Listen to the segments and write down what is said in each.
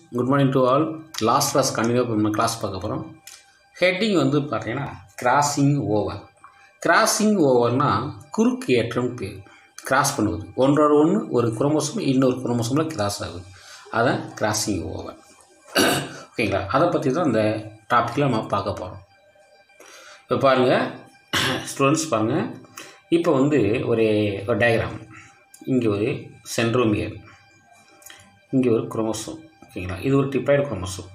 Good morning to all last class continue நம்ம class பார்க்க போகிறோம் ஹெட்டிங் வந்து பார்த்தீங்கன்னா கிராசிங் ஓவர் கிராசிங் ஓவர்னா குறுக்கு ஏற்றம் பேர் கிராஸ் பண்ணுவது ஒன்றோட ஒன்று ஒரு குரோமோசோம் இன்னொரு குரோமோசோமில் கிராஸ் ஆகுது அதான் கிராசிங் ஓவர் ஓகேங்களா அதை பற்றி தான் இந்த டாப்பிக்கில் நம்ம பார்க்க போகிறோம் இப்போ பாருங்கள் ஸ்டூடெண்ட்ஸ் பாருங்கள் இப்போ வந்து ஒரு ஒரு டயக்ராம் இங்கே ஒரு சென்ட்ரோமியர் இங்கே ஒரு குரோமோசோம் ஓகேங்களா இது ஒரு டிப்ளாய்டு குரோமோசோம்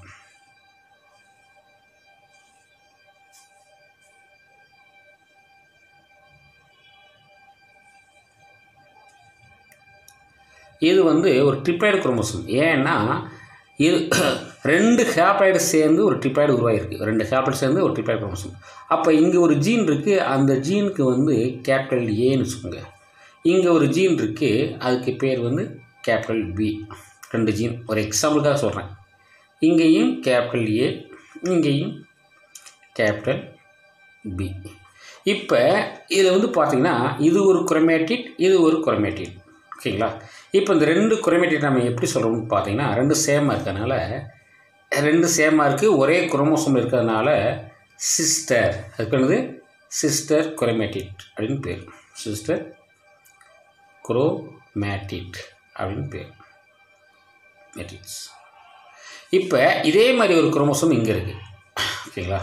இது வந்து ஒரு ட்ரிப்ளாய்டு குரோமோசோம் ஏன்னா இது ரெண்டு ஹேப்ளாய்டு சேர்ந்து ஒரு ட்ரிப்ளாய்டு உருவாகிருக்கு ரெண்டு ஹேப்ளாய்டு சேர்ந்து ஒரு ட்ரிப்ளாய்டு குரோமோசோம் அப்போ இங்கே ஒரு ஜீன் இருக்குது அந்த ஜீனுக்கு வந்து கேபிட்டல் ஏன்னு வச்சுக்கோங்க இங்கே ஒரு ஜீன் இருக்குது அதுக்கு பேர் வந்து கேபிட்டல் பி ரெண்டு ஜீன் ஒரு எக்ஸாம்பிளுக்காக சொல்கிறேன் இங்கேயும் கேபிட்டல் ஏ இங்கேயும் கேபிட்டல் பி இப்போ இது வந்து பார்த்திங்கன்னா இது ஒரு குரோமேட்டிட் இது ஒரு குரோமேட்டிட் ஓகேங்களா இப்போ இந்த ரெண்டு குரோமேட்டிட் நம்ம எப்படி சொல்கிறோம்னு பார்த்தீங்கன்னா ரெண்டு சேமாக இருக்கிறதுனால ரெண்டு சேமாக இருக்குது ஒரே குரோமோசோம் இருக்கிறதுனால சிஸ்டர் அதுக்கு என்னது சிஸ்டர் குரோமேட்டிட் அப்படின்னு பேர் சிஸ்டர் குரோமேட்டிட் அப்படின்னு பேர் மேட்ரிக்ஸ் இப்போ இதே மாதிரி ஒரு குரோமோசோம் இங்கே இருக்குது ஓகேங்களா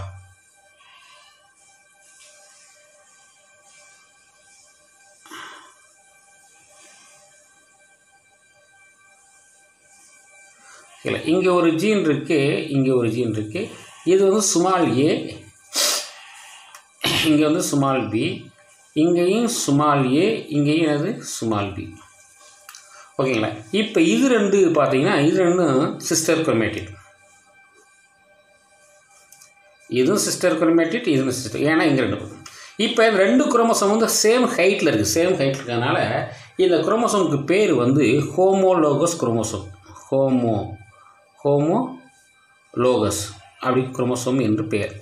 இல்லை இங்கே ஒரு ஜீன் இருக்குது இங்கே ஒரு ஜீன் இருக்குது இது வந்து சுமால் ஏ இங்கே வந்து சுமால் பி இங்கேயும் சுமால் ஏ இங்கேயும் என்னது சுமால் பி ஓகேங்களா இப்போ இது ரெண்டு பார்த்தீங்கன்னா இது ரெண்டும் சிஸ்டர் குரோமேட்டிட் இதுவும் சிஸ்டர் குரோமேட்டிட் இதுவும் சிஸ்டர் ஏன்னா இங்கே ரெண்டு இப்போ இந்த ரெண்டு குரோமோசோம் வந்து சேம் ஹைட்டில் இருக்குது சேம் ஹைட்டில் இருக்கிறதுனால இந்த குரோமோசோமுக்கு பேர் வந்து homologous chromosome homo homologous அப்படி குரோமோசோம் என்று பெயர்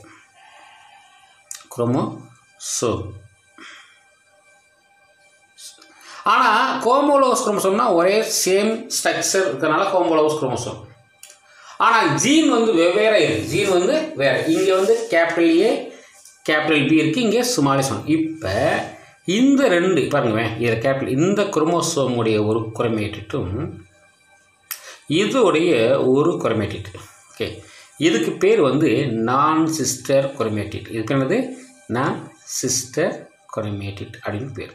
குரோமோசோ ஆனால் ஹோமோலோகஸ் குரோமோசோம்னா ஒரே சேம் ஸ்ட்ரக்சர் இருக்கிறனால ஹோமோலோகஸ் குரோமோசோம் ஆனால் ஜீன் வந்து வெவ்வேறு இருக்குது ஜீன் வந்து வேறு இங்கே வந்து கேபிட்டல் ஏ கேபிட்டல் பி இருக்குது இங்கே சுமாலிசம் இப்போ இந்த ரெண்டு பாருங்களேன் இதை கேபிட்டல் இந்த குரோமோசோமுடைய ஒரு குரோமேட்டிட்டும் இதோடைய ஒரு குரோமேட்டிட் ஓகே இதுக்கு பேர் வந்து நான் சிஸ்டர் குரோமேட்டிட் இதுக்கு என்னது நான் சிஸ்டர் குரோமேட்டிட் அப்படின்னு பேர்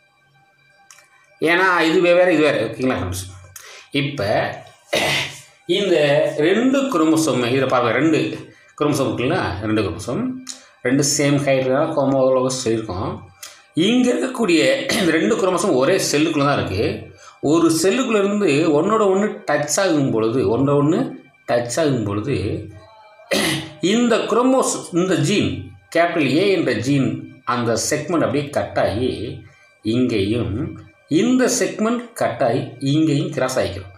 ஏன்னா இது வேறு இது வேறு ஓகேங்களா ஃப்ரெண்ட்ஸ் இப்போ இந்த ரெண்டு குரோமோசோம் இதில் பாருங்கள் ரெண்டு குரோமோசோம் இருக்குங்களா ரெண்டு குரோமோசோம் ரெண்டு சேம் ஹைட்லாம் கோமோலோகஸ் சொல்லியிருக்கோம் இங்கே இருக்கக்கூடிய இந்த ரெண்டு குரோமோசோம் ஒரே செல்லுக்குள்ளே தான் இருக்குது ஒரு செல்லுக்குள்ளேருந்து ஒன்றோட ஒன்று டச் ஆகும் பொழுது ஒன்றோட ஒன்று டச் ஆகும் பொழுது இந்த குரோமோஸ் இந்த ஜீன் கேபிட்டல் ஏ என்ற ஜீன் அந்த செக்மெண்ட் அப்படியே கட் ஆகி இங்கேயும் இந்த செக்மெண்ட் கட் ஆகி இங்கேயும் கிராஸ் ஆகிக்கிறோம்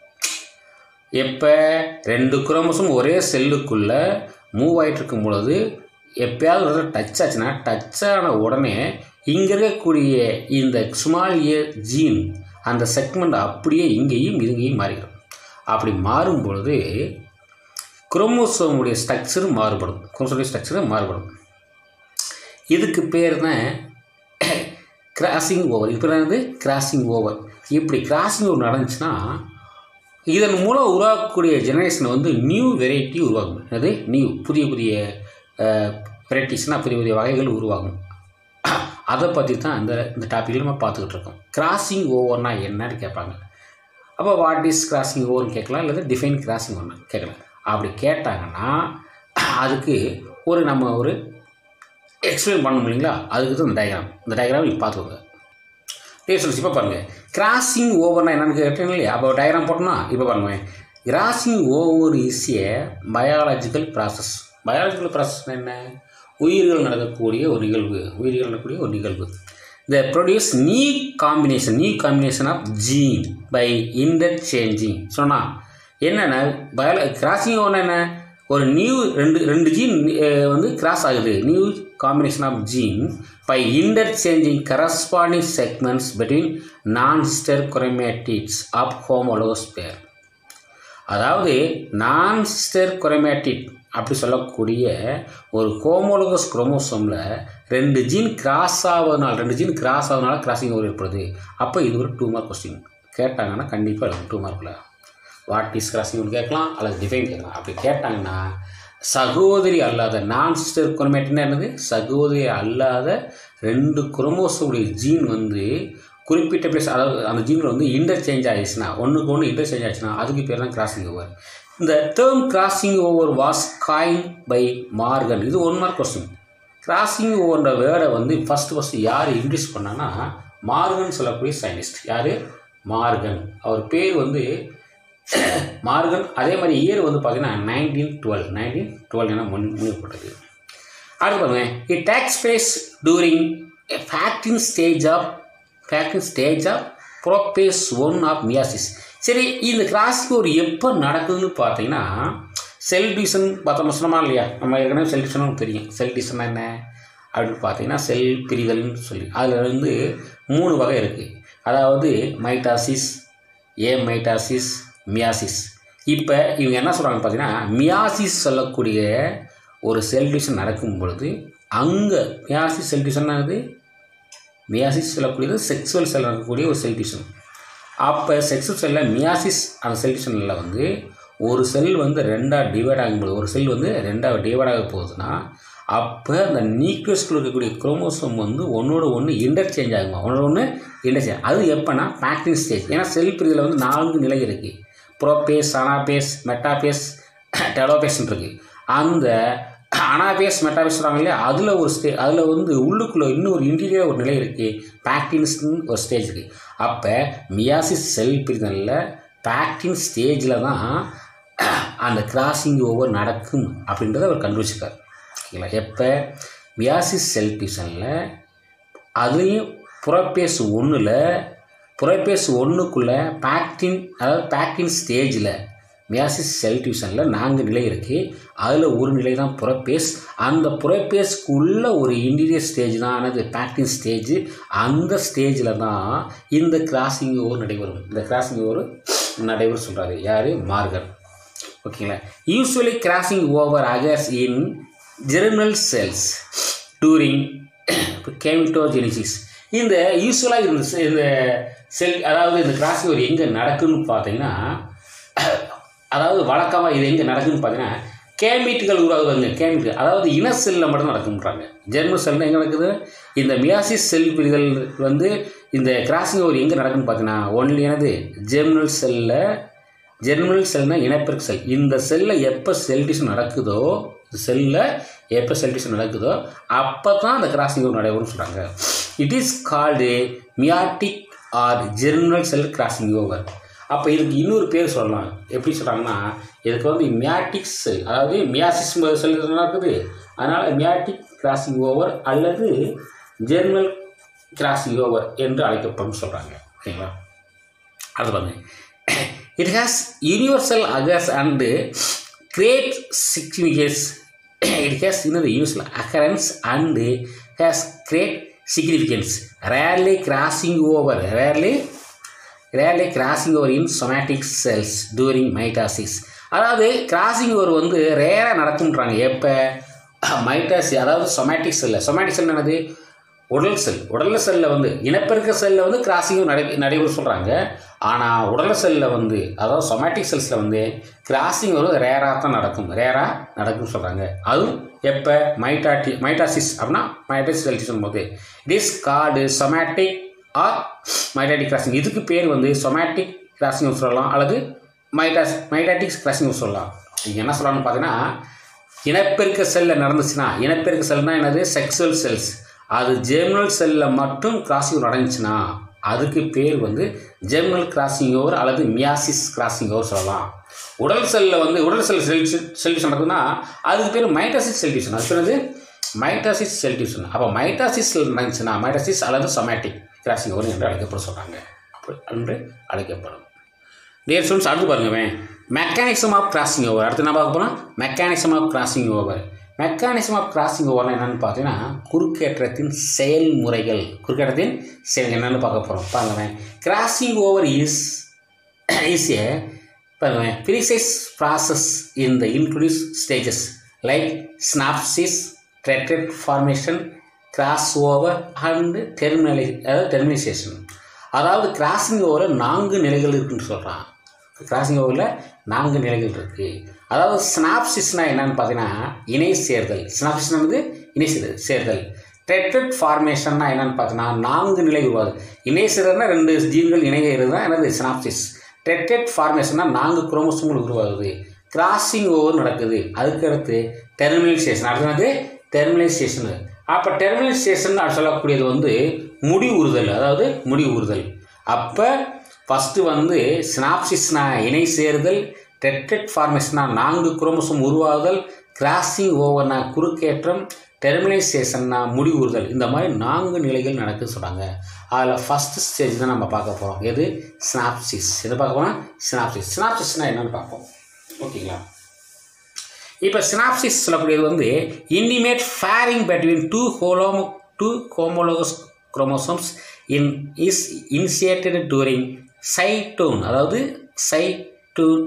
எப்போ ரெண்டு குரோமோஸும் ஒரே செல்லுக்குள்ளே மூவ் ஆகிட்டு இருக்கும் பொழுது எப்பயாவது ஒரு டச் ஆச்சுன்னா டச் ஆன உடனே இங்கே இருக்கக்கூடிய இந்த ஸ்மால் ஏ ஜீன் அந்த செக்மெண்ட் அப்படியே இங்கேயும் இங்கேயும் மாறிடும் அப்படி மாறும் பொழுது குரோமோசோமுடைய ஸ்ட்ரக்சர் மாறுபடும் குரோமோசோமுடைய ஸ்ட்ரக்சர் மாறுபடும் இதுக்கு பேர் தான் கிராசிங் ஓவர் இப்போ என்னது கிராசிங் ஓவர் இப்படி கிராசிங் ஓவர் நடந்துச்சுன்னா இதன் மூலம் உருவாக்கக்கூடிய ஜெனரேஷன் வந்து நியூ வெரைட்டி உருவாகும் அது நியூ புதிய புதிய வெரைட்டிஸ்னால் புதிய புதிய வகைகள் உருவாகும் அதை பற்றி தான் இந்த இந்த டாப்பிக்கில் நம்ம பார்த்துக்கிட்டு இருக்கோம் கிராசிங் ஓவர்னா என்னன்னு கேட்பாங்க அப்போ வாட் இஸ் கிராசிங் ஓவர்னு கேட்கலாம் இல்லை டிஃபைன் கிராசிங் ஓவர்னு கேட்கலாம் அப்படி கேட்டாங்கன்னா அதுக்கு ஒரு நம்ம ஒரு எக்ஸ்பிளைன் பண்ணணும் இல்லைங்களா அதுக்கு தான் இந்த டயக்ராம் இந்த டயக்ராம் நீங்கள் பார்த்துக்கோங்க டேஸ்ட் இப்போ பாருங்கள் கிராசிங் ஓவர்னா என்னென்னு கேட்டேன் இல்லையா அப்போ டயக்ராம் போட்டோம்னா இப்போ பாருங்கள் crossing over is a biological process biological process என்ன உயிர்கள் நடக்கக்கூடிய ஒரு நிகழ்வு உயிர்கள் நடக்கக்கூடிய ஒரு நிகழ்வு the produce new combination new combination of gene by interchanging சொன்னால் என்னென்ன பயால கிராசிங் ஒன்று என்ன ஒரு நியூ ரெண்டு ரெண்டு ஜீன் வந்து கிராஸ் ஆகுது new combination of gene by interchanging corresponding segments between non sister chromatids of homologous pair அதாவது நான் சிஸ்டர் குரோமேட்டிக் அப்படி சொல்லக்கூடிய ஒரு கோமோலோகஸ் குரோமோசோமில் ரெண்டு ஜீன் கிராஸ் ஆவதனால ரெண்டு ஜீன் கிராஸ் ஆவதனால கிராசிங் ஓவர் ஏற்படுது அப்போ இது ஒரு டூ மார்க் கொஸ்டின் கேட்டாங்கன்னா கண்டிப்பாக எழுதும் டூ மார்க்கில் வாட் இஸ் கிராசிங் கேட்கலாம் அல்லது டிஃபைன் கேட்கலாம் அப்படி கேட்டாங்கன்னா சகோதரி அல்லாத நான் சிஸ்டர் குரோமேட்டினா என்னது சகோதரி அல்லாத ரெண்டு குரோமோசோடைய ஜீன் வந்து குறிப்பிட்ட பிளேஸ் அதாவது அந்த ஜீனில் வந்து இன்டர்சேஞ்ச் ஆகிடுச்சுன்னா ஒன்றுக்கு ஒன்று இன்டர்சேஞ்ச் ஆச்சுன்னா அதுக்கு பேர் தான் கிராசிங் ஓவர் இந்த term crossing over was coined by Morgan இது ஒன் மார்க் கொஸ்டின் கிராசிங் ஓவர்ன்ற வேர்டை வந்து ஃபஸ்ட்டு ஃபஸ்ட்டு யார் இன்ட்ரடியூஸ் பண்ணான்னா மார்கன் சொல்லக்கூடிய சயின்டிஸ்ட் யார் மார்கன் அவர் பேர் வந்து மார்கன் அதே மாதிரி இயர் வந்து பார்த்தீங்கன்னா நைன்டீன் டுவெல் நைன்டீன் டுவெல் என முன் முன்னிப்பட்டது அடுத்து பாருங்க it takes place during pachytene stage of pachytene stage of prophase one of meiosis சரி இந்த கிராசிங் ஒரு எப்போ நடக்குதுன்னு பார்த்தீங்கன்னா செல் டிவிஷன் பார்த்தோம் சொன்னோமா இல்லையா நம்ம ஏற்கனவே செல் டிவிஷனும் தெரியும் செல் டிவிஷன் என்ன அப்படின்னு பார்த்தீங்கன்னா செல் பிரிதல்னு சொல்லி அதில் வந்து மூணு வகை இருக்குது அதாவது மைட்டாசிஸ் ஏ மைட்டாசிஸ் மியாசிஸ் இப்போ இவங்க என்ன சொல்கிறாங்க பார்த்தீங்கன்னா மியாசிஸ் சொல்லக்கூடிய ஒரு செல் டிவிஷன் நடக்கும் பொழுது அங்கே மியாசிஸ் செல் டிவிஷன் ஆகுது மியாசிஸ் சொல்லக்கூடியது செக்ஸுவல் செல் இருக்கக்கூடிய ஒரு செல் டிவிஷன் அப்போ செக்ஸுவல் செல்லில் மியாசிஸ் அந்த செல் டிவிஷனில் வந்து ஒரு செல் வந்து ரெண்டாக டிவைட் ஆகும்போது ஒரு செல் வந்து ரெண்டாக டிவைட் ஆக போகுதுன்னா அப்போ அந்த நியூக்ளியஸ்குள்ள இருக்கக்கூடிய குரோமோசோம் வந்து ஒன்றோட ஒன்று இன்டர்சேஞ்ச் ஆகுமா ஒன்றோட ஒன்று இன்டர்சேஞ்ச் அது எப்போனா பேக்கிங் ஸ்டேஜ் ஏன்னா செல் பிரிவில் வந்து நான்கு நிலை இருக்குது ப்ரோபேஸ் அனாபேஸ் மெட்டாபேஸ் டெலோபேஸ்ன்னு இருக்குது அந்த அனாபேஸ் மெட்டாபேஸ் சொல்கிறாங்க இல்லையா அதில் ஒரு ஸ்டே அதில் வந்து உள்ளுக்குள்ளே இன்னும் ஒரு இன்டீரியர் ஒரு நிலை இருக்குது பேக்டின்ஸ்னு ஒரு ஸ்டேஜ் இருக்குது அப்போ மியாசிஸ் செல் பிரிதலில் பேக்டின் ஸ்டேஜில் தான் அந்த கிராசிங் ஓவர் நடக்கும் அப்படின்றத அவர் கண்டுபிடிச்சிருக்கார் ஓகேங்களா எப்போ மியாசிஸ் செல் டிவிஷனில் அதுலேயும் புறப்பேஸ் ஒன்றில் புறப்பேஸ் ஒன்றுக்குள்ளே பேக்டின் அதாவது பேக்டின் ஸ்டேஜில் மியாசிஸ் செல் டிவிஷனில் நான்கு நிலை இருக்குது அதில் ஒரு நிலை தான் புறப்பேஸ் அந்த புறப்பேஸ்க்குள்ள ஒரு இன்டீரியர் ஸ்டேஜ் தான் ஆனது பேக்டின் ஸ்டேஜ் அந்த ஸ்டேஜில் தான் இந்த கிராசிங் ஓவர் நடைபெறும் இந்த கிராசிங் ஓவர் நடைபெறும் சொல்கிறாரு யார் மார்கன் ஓகேங்களா usually crossing over occurs in germinal cells during gametogenesis இந்த யூஸ்வலாக இந்த செ- இந்த செல் அதாவது இந்த கிராசிங் ஓவர் எங்கே நடக்குன்னு பார்த்தீங்கன்னா அதாவது வழக்கமாக இது எங்கே நடக்குன்னு பார்த்தீங்கன்னா கேமிட்டுகள் உருவாகுவாங்க கேமிட்டுகள் அதாவது இன செல்லில் மட்டும் நடக்கும்ன்றாங்க ஜெர்மன் செல்லில் எங்கே நடக்குது இந்த மியாசிஸ் செல் பிரிதல் வந்து இந்த கிராசிங் ஓவர் எங்கே நடக்குன்னு பார்த்தீங்கன்னா ஒன்லி எனது ஜெர்மினல் செல்லில் ஜெர்மினல் செல்னா இனப்பெருக்க செல் இந்த செல்லில் எப்போ செல் டிவிஷன் நடக்குதோ இந்த செல்லில் எப்போ செல் டிவிஷன் நடக்குதோ அப்போ தான் அந்த கிராசிங் ஓவர் நடைபெறும்னு சொல்கிறாங்க it is called meiotic or germinal cell crossing over அப்போ இதுக்கு இன்னொரு பேர் சொல்லலாம் எப்படி சொல்கிறாங்கன்னா இதுக்கு வந்து மியாட்டிக் செல் அதாவது மியாசிஸ் செல் நடக்குது அதனால் மியாட்டிக் கிராசிங் ஓவர் அல்லது ஜெர்மல் கிராசிங் ஓவர் என்று அழைக்கப்படும் சொல்கிறாங்க ஓகேங்களா அடுத்து பாருங்க it has universal occurs and great significance it has இன்னொரு universal occurrence and has great significance rarely crossing over rarely rarely crossing over in somatic cells during mitosis அதாவது crossing over வந்து ரேராக நடக்கும்ன்றாங்க எப்போ மைட்டாசி அதாவது சொமேட்டிக் செல்லில் சொமேட்டிக் செல் என்னது உடல் செல் உடல் செல்லில் வந்து இனப்பெருக்க செல்லில் வந்து கிராசிங் நடை நடைபெறும் சொல்கிறாங்க ஆனால் உடல் செல்லில் வந்து அதாவது சொமேட்டிக் செல்ஸில் வந்து கிராசிங் வந்து ரேராக தான் நடக்கும் ரேராக நடக்கும்னு சொல்கிறாங்க அதுவும் எப்போ மைட்டாட்டி மைட்டாசிஸ் அப்படின்னா மைட்டாசிஸ் செல் சொல்லும்போது it is called somatic or mitotic crossing இதுக்கு பேர் வந்து சொமேட்டிக் கிராசிங் சொல்லலாம் அல்லது மைட்டாஸ் மைட்டாட்டிக்ஸ் கிராசிங் சொல்லலாம் இங்கே என்ன சொல்லலாம்னு பார்த்தீங்கன்னா இனப்பெருக்க செல்லில் நடந்துச்சுன்னா இனப்பெருக்க செல்னா என்னது செக்ஸுவல் செல்ஸ் அது ஜெர்மினல் செல்லில் மட்டும் கிராசிங் நடந்துச்சுன்னா அதுக்கு பேர் வந்து ஜெர்மினல் கிராசிங் ஓவர் அல்லது மியாசிஸ் கிராசிங் ஓவர் சொல்லலாம் உடல் செல்லில் வந்து உடல் செல் செல் செல்டிஷன் நடக்குதுன்னா அதுக்கு பேர் மைட்டாசிஸ் செல்டிஷன் அது பேர் மைட்டாசிஸ் செல்டிஷன் அப்போ மைட்டாசிஸ் நடந்துச்சுன்னா மைட்டாசிஸ் அல்லது சொமேட்டிக் கிராசிங் ஓவர் என்று அழைக்கப்படும் சொல்கிறாங்க அப்படி என்று அழைக்கப்படும் டியர் ஸ்டூடெண்ட்ஸ் அடுத்து பாருங்க மெக்கானிசம் ஆஃப் கிராசிங் ஓவர் அடுத்து என்ன பார்க்க போனால் mechanism of crossing over mechanism of crossing ஓவர்னா என்னென்னு பார்த்தீங்கன்னா குறுக்கேற்றத்தின் செயல்முறைகள் குறுக்கேற்றத்தின் செயல் என்னென்னு பார்க்க போகிறோம் பாருங்க crossing over is is a பாருங்க precise process in the inclusive stages like synapsis tetrad formation cross over and டெர்மினலை அதாவது டெர்மினைசேஷன் அதாவது கிராசிங் ஓவரில் நான்கு நிலைகள் இருக்குன்னு சொல்கிறான் கிராசிங் ஓவரில் நான்கு நிலைகள் இருக்குது அதாவது ஸ்னாப்சிஸ்னால் என்னன்னு பார்த்தீங்கன்னா இணை சேர்தல் ஸ்னாப்சிஸ்னா வந்து இணை சேர்தல் சேர்தல் டெட்ரட் ஃபார்மேஷன்னா என்னன்னு பார்த்தீங்கன்னா நான்கு நிலை உருவாது இணை சேர்தல்னா ரெண்டு ஜீன்கள் இணைகிறது தான் என்னது ஸ்னாப்சிஸ் டெட்ரட் ஃபார்மேஷன்னா நான்கு குரோமோசோம்கள் உருவாகுது கிராசிங் ஓவர் நடக்குது அதுக்கடுத்து டெர்மினலைசேஷன் அடுத்தது டெர்மினலைசேஷனு அப்போ டெர்மினலைசேஷன் சொல்லக்கூடியது வந்து முடி உறுதல் அதாவது முடி உறுதல் அப்போ ஃபஸ்ட்டு வந்து சினாப்சிஸ்னா இணை சேருதல் டெட்ரட் ஃபார்மேஷனா நான்கு குரோமோசோம் உருவாகுதல் கிராசிங் ஓவர்னா குறுக்கேற்றம் டெர்மினைசேஷன்னா முடி உறுதல் இந்த மாதிரி நான்கு நிலைகள் நடக்குதுன்னு சொல்கிறாங்க அதில் ஃபஸ்ட்டு ஸ்டேஜ் தான் நம்ம பார்க்க போகிறோம் எது ஸ்னாப்சிஸ் எதை பார்க்க போனால் ஸ்னாப்சிஸ் ஸ்னாப்சிஸ்னால் என்னென்னு பார்ப்போம் ஓகேங்களா இப்போ சினாப்சிஸ் சொல்லக்கூடியது வந்து intimate fairing between two ஹோலோமோ two homologous chromosomes in is initiated touring cyton அதாவது cyton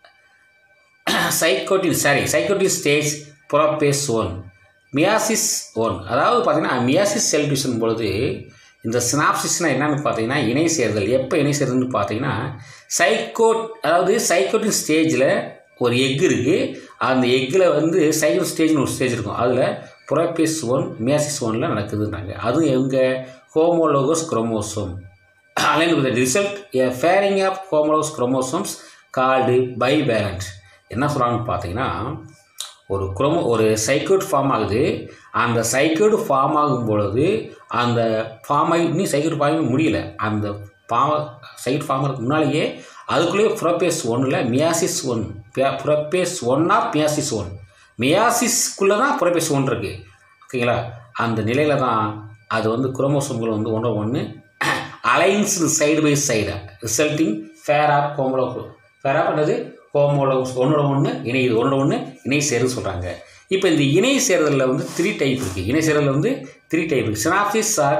சைக்கோட்டின் sorry சைக்கோட்டின் stage ProBass one meiosis one அதாவது பார்த்தீங்கன்னா மியாசிஸ் செல் டிவிஷன் பொழுது இந்த சினாப்சிஸ்னால் என்னென்னு பார்த்தீங்கன்னா இணை சேர்தல் எப்போ இணை சேர்தல்னு பார்த்தீங்கன்னா சைக்கோட் அதாவது சைக்கோட்டின் ஸ்டேஜில் ஒரு எக் இருக்குது அந்த எக்கில் வந்து சைக்கிள் ஸ்டேஜ்னு ஒரு ஸ்டேஜ் இருக்கும் அதில் புரோபேஸ் ஒன் மியாசிஸ் ஒனில் நடக்குதுன்றாங்க அதுவும் எங்கே homologous chromosome align with result a pairing of homologous chromosomes called by bivalents என்ன சொல்கிறாங்கன்னு பார்த்தீங்கன்னா ஒரு குரோமோ ஒரு சைக்கோட் ஃபார்ம் ஆகுது அந்த சைக்கோடு ஃபார்ம் ஆகும் பொழுது அந்த ஃபார்ம் ஆகி இன்னும் சைக்கோட் ஃபார்ம் முடியல அந்த ஃபார்ம் சைட் ஃபார்ம் ஆகிறதுக்கு முன்னாலேயே அதுக்குள்ளேயே ப்ரோபேஸ் ஒன்னில் மியாசிஸ் ஒன் ப்ரோபேஸ் ஒன்னா மியாசிஸ் ஒன் மியாசிஸ்க்குள்ளே தான் ப்ரோபேஸ் ஒன் இருக்குது ஓகேங்களா அந்த நிலையில் தான் அது வந்து குரோமோசோம்கள் வந்து ஒன்று ஒன்று aligns side by side resulting pair of ஹோமோலோ ஃபேர் ஆஃப் என்னது ஹோமோலோ ஒன்றோட ஒன்று இணையுது ஒன்றோட ஒன்று இணை சேருன்னு சொல்கிறாங்க இப்போ இந்த இணை சேருதலில் வந்து த்ரீ டைப் இருக்குது இணை சேருதலில் வந்து த்ரீ டைப் இருக்குது synapsis or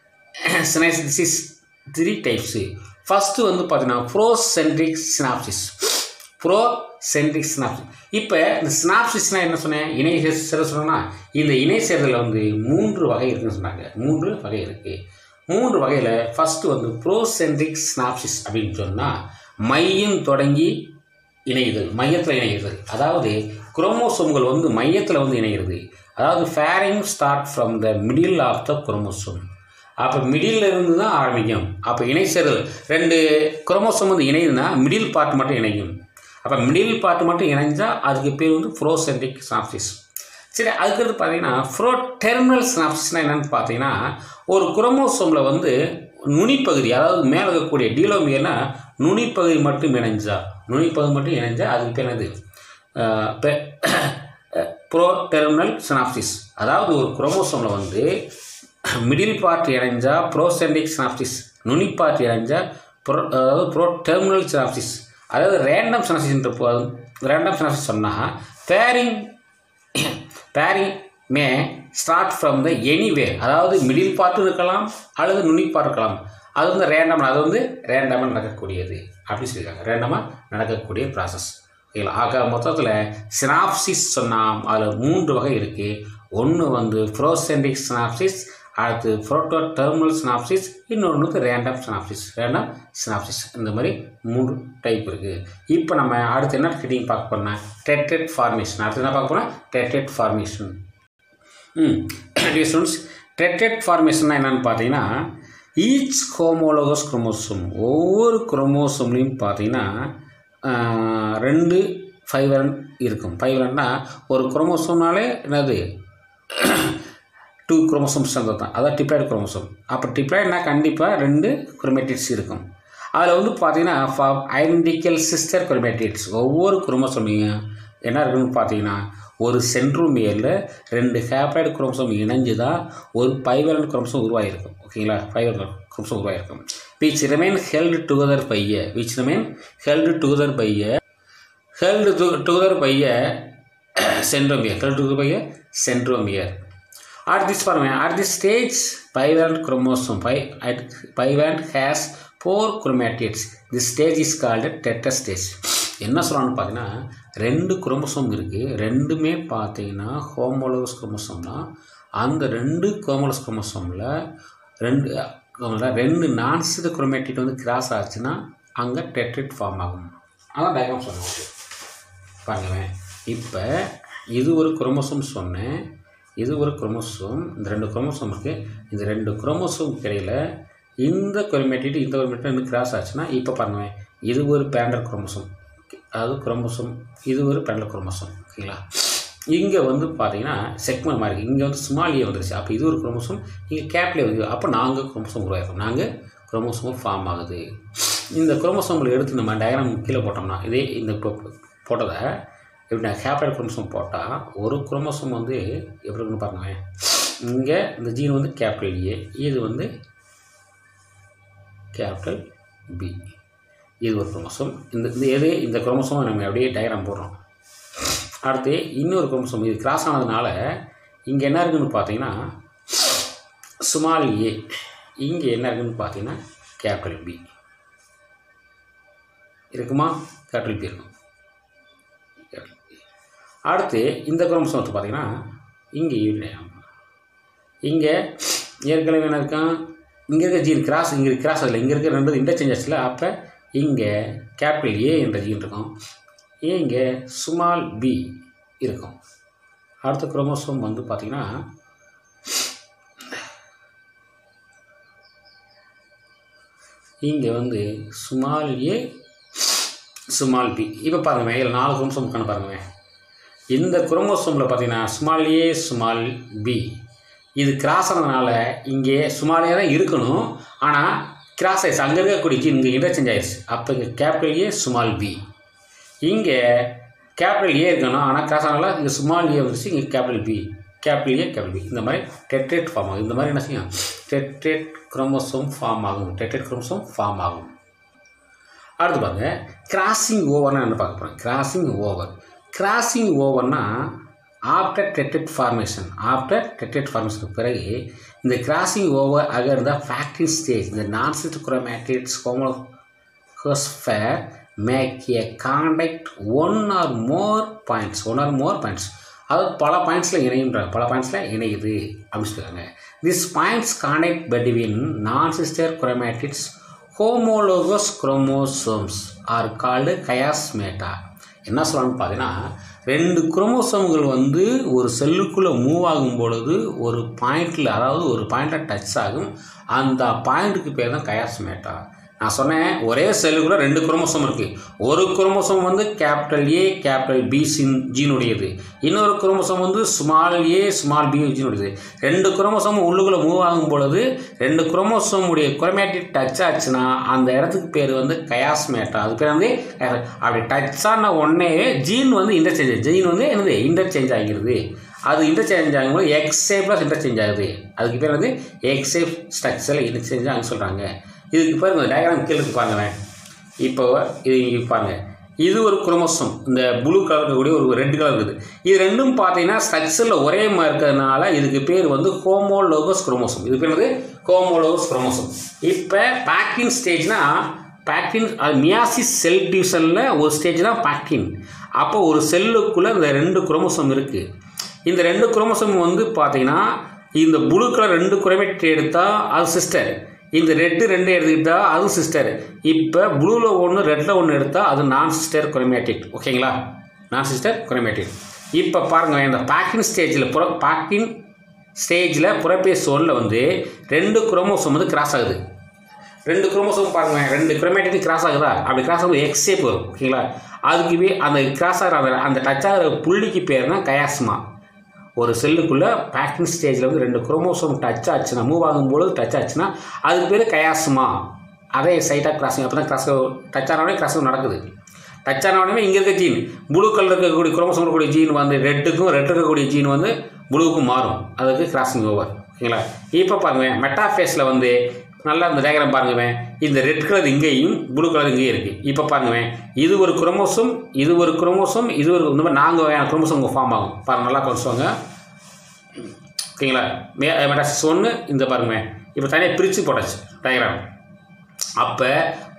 synapsis three types first வந்து பார்த்தீங்கன்னா procentric synapsis procentric synapsis இப்போ இந்த சினாப்சிஸ்னால் என்ன சொன்னேன் இணை சேர சொன்னோன்னா இந்த இணை சேர்தலில் வந்து மூன்று வகை இருக்குன்னு சொன்னாங்க மூன்று வகை இருக்குது மூன்று வகையில் ஃபஸ்ட்டு வந்து ப்ரோசென்ட்ரிக் சினாப்சிஸ் அப்படின்னு சொன்னால் மையம் தொடங்கி இணையுதல் மையத்தில் இணைகிறது அதாவது குரோமோசோம்கள் வந்து மையத்தில் வந்து இணைகிறது அதாவது pairing start from the middle of the chromosome அப்போ மிடில் இருந்து தான் ஆரம்பிக்கும் அப்போ இணை சேருதல் ரெண்டு குரோமோசோம் வந்து இணையுதுன்னா மிடில் பார்ட் மட்டும் இணையும் அப்போ மிடில் பார்ட் மட்டும் இணைஞ்சால் அதுக்கு பேர் வந்து ப்ரோசென்ட்ரிக் சினாப்சிஸ் சரி அதுக்கடுத்து பார்த்தீங்கன்னா ஃப்ரோ டெர்மினல் சினாப்சிஸ்னால் என்னென்னு பார்த்தீங்கன்னா ஒரு குரோமோசோமில் வந்து நுனிப்பகுதி அதாவது மேலே இருக்கக்கூடிய டீலோமியர்னா நுனிப்பகுதி மட்டும் இணைஞ்சா நுனிப்பகுதி மட்டும் இணைஞ்சா அதுக்கு பேர் என்னது ப்ரோ டெர்மினல் சினாப்சிஸ் அதாவது ஒரு குரோமோசோமில் வந்து மிடில் பார்ட் இணைஞ்சா ப்ரோசென்டிக் சினாப்சிஸ் நுனி பார்ட் இணைஞ்சா ப்ரோ அதாவது ப்ரோ டெர்மினல் சினாப்சிஸ் அதாவது ரேண்டம் சினாப்சிஸ்ன்ற போ ரேண்டம் சினாப்சிஸ் சொன்னால் pairing pairing may start from the anywhere அதாவது மிடில் பார்ட்டும் இருக்கலாம் அல்லது நுனி பார்ட் இருக்கலாம் அது வந்து ரேண்டம் அது வந்து ரேண்டமாக நடக்கக்கூடியது அப்படி சொல்லியிருக்காங்க ரேண்டமாக நடக்கக்கூடிய ப்ராசஸ் ஓகேங்களா ஆக மொத்தத்தில் சினாப்சிஸ் சொன்னால் அதில் மூன்று வகை இருக்குது ஒன்று வந்து ப்ரோசென்டிக் சினாப்சிஸ் அடுத்து ப்ரோட்டோ டெர்மினல் சினாப்சிஸ் இன்னொன்று வந்து ரேண்டம் சினாப்சிஸ் ரேண்டம் சினாப்சிஸ் இந்த மாதிரி மூன்று டைப் இருக்குது இப்போ நம்ம அடுத்து என்ன ஹெட்டிங் பார்க்க போனால் டெட்ரேட் ஃபார்மேஷன் அடுத்து என்ன பார்க்க போனால் டெட்ரேட் ஃபார்மேஷன் ம் ஸ்டூடெண்ட்ஸ் டெட்ரேட் ஃபார்மேஷன்னா என்னென்னு பார்த்தீங்கன்னா ஈச் ஹோமோலோகஸ் குரோமோசோம் ஒவ்வொரு குரோமோசோம்லேயும் பார்த்தீங்கன்னா ரெண்டு ஃபைவரன் இருக்கும் ஃபைவரன்னா ஒரு குரோமோசோம்னாலே என்னது டூ குரோமோசோம்ஸ் சேர்ந்தது தான் அதான் டிப்ளாய்டு குரோமோசோம் அப்போ டிப்ளாய்டுனா கண்டிப்பாக ரெண்டு குரோமேட்டிட்ஸ் இருக்கும் அதில் வந்து பார்த்தீங்கன்னா ஃபா ஐடென்டிக்கல் சிஸ்டர் குரோமேட்டிட்ஸ் ஒவ்வொரு குரோமோசோமையும் என்ன இருக்குன்னு பார்த்தீங்கன்னா ஒரு சென்ட்ரோமியரில் ரெண்டு ஹேப்ளாய்டு குரோமோசோம் இணைஞ்சு தான் ஒரு பைவலன் குரோமோசோம் உருவாகிருக்கும் ஓகேங்களா பைவலன் குரோமோசோம் உருவாகிருக்கும் which remain held together by which remain held together by held together by centromere held together by centromere At this form, at this stage, bivalent chromosome, bi, bivalent has four chromatids. This stage is called a tetra stage. என்ன சொல்கிறான்னு பார்த்தீங்கன்னா ரெண்டு chromosome இருக்குது ரெண்டுமே பார்த்தீங்கன்னா homologous chromosome தான் அந்த ரெண்டு ஹோமோலஸ் குரோமோசோமில் ரெண்டு அஹ், ரெண்டு நான்சித குரோமேட்டிட் வந்து கிராஸ் ஆச்சுன்னா அங்கே டெட்ரிட் ஃபார்ம் ஆகும் அதான் டயக்ராம் சொன்னேன் பாருங்களேன் இப்போ இது ஒரு குரோமோசோம் சொன்னேன் இது ஒரு குரோமோசோம் இந்த ரெண்டு குரோமோசோம் இருக்குது இந்த ரெண்டு குரோமோசோமுக்கு இடையில் இந்த குரோமேட்டிட் இந்த குரோமேட்டிட் வந்து கிராஸ் ஆச்சுன்னா இப்போ பாருங்களேன் இது ஒரு பேண்டர் குரோமோசோம் அதாவது குரோமோசோம் இது ஒரு பேண்டர் குரோமோசோம் ஓகேங்களா இங்கே வந்து பார்த்தீங்கன்னா செக்மெண்ட் மாதிரி இருக்குது இங்கே வந்து ஸ்மாலியே வந்துருச்சு அப்போ இது ஒரு குரோமோசோம் இங்கே கேப்லே வந்து அப்போ நாங்கள் குரோமோசோம் உருவாயிருக்கோம் நாங்கள் குரோமோசோம் ஃபார்ம் ஆகுது இந்த குரோமோசோமில் எடுத்து நம்ம டயக்ராம் கீழே போட்டோம்னா இதே இந்த இப்போ போட்டதை இப்படி நான் கேப்டல் குரோமோசோம் போட்டால் ஒரு குரோமோசோம் வந்து எப்படி இருக்குன்னு பாருங்களேன் இங்கே இந்த ஜீன் வந்து கேபிட்டல் ஏ இது வந்து கேபிட்டல் பி இது ஒரு குரோமோசோம் இந்த இந்த எது இந்த குரோமோசோம் நம்ம அப்படியே டயக்ராம் போடுறோம் அடுத்து இன்னொரு குரோமோசோம் இது கிராஸ் ஆனதுனால இங்கே என்ன இருக்குன்னு பார்த்தீங்கன்னா ஸ்மால் ஏ இங்கே என்ன இருக்குன்னு பார்த்தீங்கன்னா கேபிட்டல் பி இருக்குமா கேபிட்டல் பி இருக்கும் capital B. அடுத்து இந்த குரோமோசோம் வந்து பார்த்தீங்கன்னா இங்கே யூனிட் இங்கே ஏற்கனவே என்ன இருக்கான் இங்கே இருக்க ஜீன் கிராஸ் இங்கே கிராஸ் அதில் இங்கே இருக்க ரெண்டு இன்டர்சேஞ்ச் ஆச்சுல அப்போ இங்கே கேபிட்டல் ஏ என்ற ஜீன் இருக்கும் இங்கே ஸ்மால் பி இருக்கும் அடுத்த குரோமோசோம் வந்து பார்த்திங்கன்னா இங்கே வந்து ஸ்மால் ஏ ஸ்மால் பி இப்போ பாருங்கள் இதில் நாலு குரோமோசோம் கணக்கு பாருங்க இந்த குரோமோசோமில் பார்த்தீங்கன்னா ஸ்மால் ஏ ஸ்மால் பி இது கிராஸ் ஆனதுனால இங்கே ஸ்மால் ஏ தான் இருக்கணும் ஆனால் கிராஸ் ஆயிடுச்சு அங்கே இருக்கக்கூடிய ஜீன் இங்கே இன்டர்சேஞ்ச் ஆயிடுச்சு அப்போ இங்கே கேபிட்டல் ஏ ஸ்மால் பி இங்கே கேபிட்டல் ஏ இருக்கணும் ஆனால் கிராஸ் ஆனால இங்கே ஸ்மால் ஏ வந்துச்சு இங்கே capital B capital A capital B இந்த மாதிரி டெட்ரேட் ஃபார்ம் ஆகும் இந்த மாதிரி என்ன செய்யும் டெட்ரேட் குரோமோசோம் ஃபார்ம் ஆகும் டெட்ரேட் குரோமோசோம் ஃபார்ம் ஆகும் அடுத்து பாருங்க கிராசிங் ஓவர்னா என்ன பார்க்க போகிறோம் crossing over crossing ஓவர்னா after டெட்டட் formation after டெட்டட் ஃபார்மேஷனுக்கு பிறகு இந்த கிராசிங் ஓவர் அகர் த ஃபேக்டரி ஸ்டேஜ் இந்த நான்சிட் chromatids ஹோமோஸ்பேர் make a contact one R more points one R more points அதாவது பல பாயிண்ட்ஸில் இணைகின்றாங்க பல பாயிண்ட்ஸில் இணையுது அப்படின்னு சொல்லுவாங்க this points contact between non-sister chromatids homologous chromosomes are called chiasmata என்ன சொல்லணும்னு பார்த்தீங்கன்னா ரெண்டு குரோமோசோம்கள் வந்து ஒரு செல்லுக்குள்ளே மூவ் ஆகும் பொழுது ஒரு பாயிண்டில் அதாவது ஒரு பாயிண்டில் டச் ஆகும் அந்த பாயிண்ட்டுக்கு பேர் தான் கயாஸ்மேட்டா நான் சொன்னேன் ஒரே செல்லுக்குள்ள ரெண்டு குரோமோசோம் இருக்குது ஒரு குரோமோசோம் வந்து கேபிட்டல் ஏ கேபிட்டல் பி சின் ஜீனுடையது இன்னொரு குரோமோசோம் வந்து ஸ்மால் ஏ ஸ்மால் பி ஜீனுடையது ரெண்டு குரோமோசோம் உள்ளுக்குள்ளே மூவ் ஆகும் பொழுது ரெண்டு குரோமோசோம் உடைய குரோமேட்டிக் டச் ஆச்சுன்னா அந்த இடத்துக்கு பேர் வந்து கயாஸ்மேட்டா அது பேர் வந்து கயா- அப்படி டச் ஆன உடனே ஜீன் வந்து இன்டர்சேஞ்ச் ஜீன் வந்து என்னது இன்டர்சேஞ்ச் ஆகிருது அது இன்டர்சேஞ்ச் ஆகும்போது எக்ஸ் ஷேப்பில் இன்டர்சேஞ்ச் ஆகுது அதுக்கு பேர் வந்து எக்ஸ் ஷேப் ஸ்ட்ரக்சரில் இன்டர்சேஞ்ச் ஆகுன்னு சொல்கிறாங்க இதுக்கு பாருங்க டயக்ராம் கீழே இருக்கு பாருங்களேன் இப்போ இது இங்கே பாருங்க இது ஒரு குரோமோசோம் இந்த ப்ளூ கலர் இருக்கக்கூடிய ஒரு ரெட் கலர் இருக்குது இது ரெண்டும் பார்த்தீங்கன்னா ஸ்ட்ரக்சரில் ஒரே மாதிரி இருக்கிறதுனால இதுக்கு பேர் வந்து ஹோமோலோகஸ் குரோமோசோம் இது பேர் வந்து ஹோமோலோகஸ் குரோமோசோம் இப்போ பேக்கிங் ஸ்டேஜ்னா பேக்டின் அது மியாசிஸ் செல் டிவிஷனில் ஒரு ஸ்டேஜ் தான் பேக்டின் அப்போ ஒரு செல்லுக்குள்ளே இந்த ரெண்டு குரோமோசோம் இருக்குது இந்த ரெண்டு குரோமோசோம் வந்து பார்த்தீங்கன்னா இந்த ப்ளூ கலர் ரெண்டு குரோமேட் எடுத்தால் அது சிஸ்டர் இந்த ரெட்டு ரெண்டு எடுத்துக்கிட்டா அதுவும் சிஸ்டர் இப்போ ப்ளூவில் ஒன்று ரெட்டில் ஒன்று எடுத்தால் அது நான் சிஸ்டர் குரோமேட்டிக் ஓகேங்களா நான் சிஸ்டர் குரோமேட்டிக் இப்போ பாருங்கள் இந்த பேக்கிங் ஸ்டேஜில் புற பேக்கிங் ஸ்டேஜில் புறப்பேஸ் ஒன்றில் வந்து ரெண்டு குரோமோசோம் வந்து கிராஸ் ஆகுது ரெண்டு குரோமோசோம் பாருங்க ரெண்டு குரோமேட்டிக் கிராஸ் ஆகுதா அப்படி கிராஸ் ஆகுது எக்ஸ் ஷேப் வரும் ஓகேங்களா அதுக்கு வே- அந்த கிராஸ் ஆகிற அந்த அந்த டச் ஆகிற புள்ளிக்கு பேர் தான் கயாஸ்மா ஒரு செல்லுக்குள்ளே பேக்கிங் ஸ்டேஜில் வந்து ரெண்டு குரோமோசோம் டச் ஆச்சுன்னா மூவ் ஆகும்போது டச் ஆச்சுன்னா அதுக்கு பேர் கயாஸ்மா அதே சைட்டாக கிராசிங் அப்போ தான் கிராஸ் டச் ஆனவொடனே கிராசிங் நடக்குது டச் ஆனவொடனே இங்கே இருக்க ஜீன் ப்ளூ கலர் இருக்கக்கூடிய குரோமோசோம் இருக்கக்கூடிய ஜீன் வந்து ரெட்டுக்கும் ரெட் இருக்கக்கூடிய ஜீன் வந்து ப்ளூவுக்கும் மாறும் அதுக்கு கிராசிங் ஓவர் ஓகேங்களா இப்போ பாருங்க மெட்டாஃபேஸில் வந்து நல்லா இந்த டயக்ராம் பாருங்க இந்த ரெட் கலர் இங்கேயும் ப்ளூ கலர் இங்கேயும் இருக்குது இப்போ பாருங்க இது ஒரு குரோமோசோம் இது ஒரு குரோமோசோம் இது ஒரு இந்த மாதிரி நான்கு வகையான குரோமோசோம் ஃபார்ம் ஆகும் பாருங்க நல்லா கொஞ்சுவாங்க ஓகேங்களா மே மெட்டாசிஸ் ஒன்று இந்த பாருங்க இப்போ தனியாக பிரித்து போட்டாச்சு டயக்ராம் அப்போ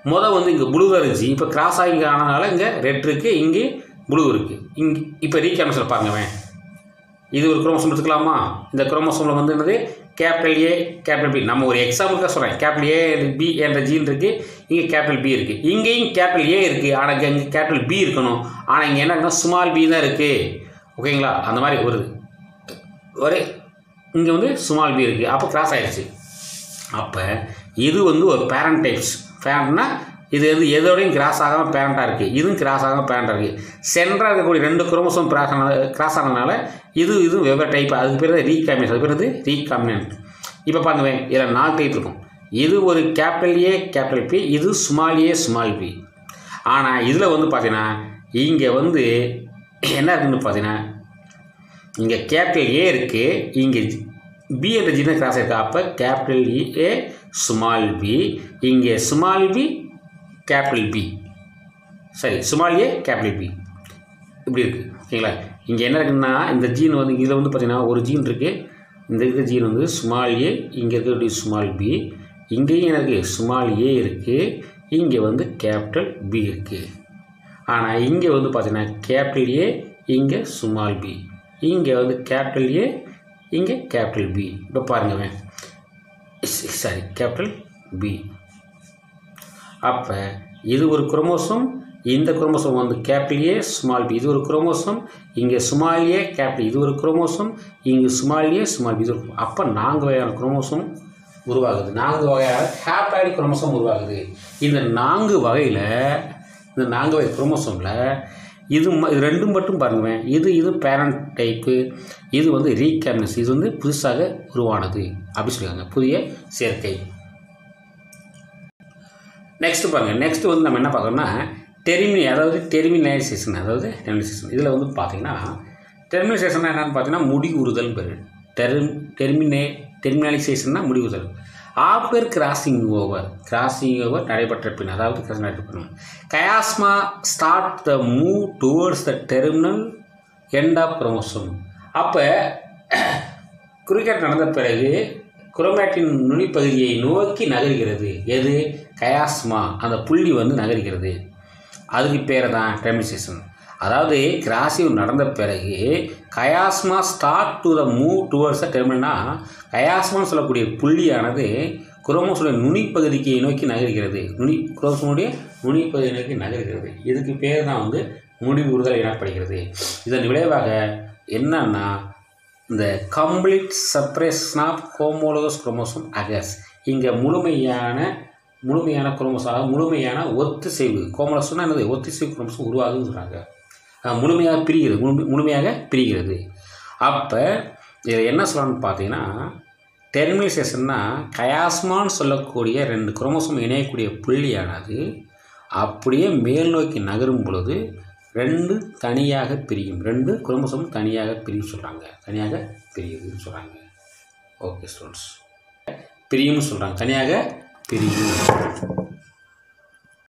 மொதல் வந்து இங்கே ப்ளூ இருந்துச்சு இப்போ கிராஸ் ஆகி இங்கே ஆனதுனால இங்கே ரெட் இருக்குது இங்கே ப்ளூ இருக்குது இங்கே இப்போ ரீகேம்ஸில் பாருங்கவேன் இது ஒரு குரோமோசோம் எடுத்துக்கலாமா இந்த குரோமோசோமில் வந்து என்னது கேபிட்டல் ஏ கேபிட்டல் பி நம்ம ஒரு எக்ஸாம்பிளுக்காக சொல்கிறேன் கேபிட்டல் ஏ பி என்ற ஜீன் இருக்குது இங்கே கேபிட்டல் பி இருக்குது இங்கேயும் கேபிட்டல் ஏ இருக்குது ஆனால் இங்கே இங்கே கேபிட்டல் பி இருக்கணும் ஆனால் இங்கே என்ன ஸ்மால் பி தான் இருக்குது ஓகேங்களா அந்த மாதிரி வருது ஒரு இங்கே வந்து ஸ்மால் பி இருக்குது அப்போ கிராஸ் ஆயிடுச்சு அப்போ இது வந்து ஒரு பேரண்ட் டைப்ஸ் பேரண்ட்னா இது வந்து எதோடையும் கிராஸ் ஆகாமல் பேரண்ட்டாக இருக்குது இதுவும் கிராஸ் ஆகாமல் பேரண்ட்டாக இருக்குது சென்டராக இருக்கக்கூடிய ரெண்டு குரோமோசோம் கிராஸ் ஆன கிராஸ் ஆனதுனால இது இது வெவ்வேறு டைப் அதுக்கு பேர் தான் ரீகாமினன்ஸ் அது பேர் வந்து ரீகாமினன்ட் இப்போ பாருங்க இதில் நாலு டைப் இருக்கும் இது ஒரு கேபிட்டல் ஏ கேபிட்டல் பி இது ஸ்மால் ஏ ஸ்மால் பி ஆனால் இதில் வந்து பார்த்தீங்கன்னா இங்கே வந்து என்ன இருக்குன்னு பார்த்தீங்கன்னா இங்கே கேபிட்டல் ஏ இருக்குது இங்கே பி என்ற ஜீனை கிராஸ் இருக்குது அப்போ கேபிட்டல் ஏ ஸ்மால் பி இங்கே ஸ்மால் பி கேபிட்டல் பி சரி ஸ்மால் ஏ கேபிட்டல் பி இப்படி இருக்குது ஓகேங்களா இங்கே என்ன இருக்குன்னா இந்த ஜீன் வந்து இதில் வந்து பார்த்திங்கன்னா ஒரு ஜீன் இருக்குது இந்த இருக்கிற ஜீன் வந்து ஸ்மால் ஏ இங்கே இருக்கக்கூடிய ஸ்மால் பி இங்கேயும் எனக்கு ஸ்மால் ஏ இருக்குது இங்கே வந்து கேபிட்டல் பி இருக்குது ஆனால் இங்கே வந்து பார்த்தீங்கன்னா கேபிட்டல் ஏ இங்கே ஸ்மால் பி இங்கே வந்து கேபிட்டல் ஏ இங்கே கேபிட்டல் பி இப்போ பாருங்கவே சாரி கேபிட்டல் பி அப்போ இது ஒரு குரோமோசோம் இந்த குரோமோசோம் வந்து கேபிட்டல் ஏ ஸ்மால் பி இது ஒரு குரோமோசோம் இங்கே ஸ்மால் ஏ கேபிட்டல் இது ஒரு குரோமோசோம் இங்கே ஸ்மால் ஏ ஸ்மால் பி இது ஒரு அப்போ நான்கு வகையான குரோமோசோம் உருவாகுது நான்கு வகையான ஹேப்ளாய்டு குரோமோசோம் உருவாகுது இந்த நான்கு வகையில் இந்த நான்கு வகை குரோமோசோமில் இது ம- இது ரெண்டும் மட்டும் பாருங்களேன் இது இது பேரண்ட் டைப்பு இது வந்து ரீகேம்னஸ் இது வந்து புதுசாக உருவானது அப்படி சொல்லியிருக்காங்க புதிய சேர்க்கை நெக்ஸ்ட் பாருங்கள் நெக்ஸ்ட் வந்து நம்ம என்ன பார்க்கறோம்னா டெர்மினி அதாவது டெர்மினைசேஷன் அதாவது டெர்மினைசேஷன் இதில் வந்து பார்த்தீங்கன்னா டெர்மினைசேஷன் என்னன்னு பார்த்தீங்கன்னா முடிவுறுதல் பேர் டெர்ம் டெர்மினே டெர்மினலைசேஷன்னா முடிவுறுதல் after crossing over crossing over நடைபெற்ற பின் அதாவது கிராஸ் நடைபெற்ற பின் chiasma start the move towards the terminal end of chromosome அப்போ குறுக்கேட் நடந்த பிறகு குரோமேட்டின் நுனிப்பகுதியை நோக்கி நகர்கிறது எது கயாஸ்மா அந்த புள்ளி வந்து நகர்கிறது அதுக்கு பேர் தான் டெர்மினேஷன் அதாவது கிராசிவ் நடந்த பிறகு chiasma start to the move towards the டெர்மினா கயாஸ்மான்னு சொல்லக்கூடிய புள்ளியானது குரோமோசோட நுனிப்பகுதிக்கு நோக்கி நகர்கிறது நுனி குரோமோசோனுடைய நுனிப்பகுதியை நோக்கி நகர்கிறது இதுக்கு பேர் தான் வந்து முடிவுறுதல் எனப்படுகிறது இதன் விளைவாக என்னன்னா இந்த complete separation of homologous chromosome occurs இங்கே முழுமையான முழுமையான குரோமோசோம் அதாவது முழுமையான ஒத்திசைவு கோமலோசம்னா என்னது ஒத்திசைவு குரோமோசோம் உருவாகுதுன்னு சொல்கிறாங்க அஹ் முழுமையாக பிரிகிறது முழு முழுமையாக பிரிகிறது அப்போ இதில் என்ன சொல்லணும்னு பார்த்தீங்கன்னா டெர்மினேஷன்னா கயாஸ்மான்னு சொல்லக்கூடிய ரெண்டு குரோமோசோம் இணையக்கூடிய புள்ளியானது அப்படியே மேல் நோக்கி நகரும் பொழுது ரெண்டு தனியாக பிரியும் ரெண்டு குரோமோசோம் தனியாக பிரியும் சொல்கிறாங்க தனியாக பிரியுதுன்னு சொல்கிறாங்க ஓகே ஸ்டூடெண்ட்ஸ் பிரியும்னு சொல்கிறாங்க தனியாக பிரியும்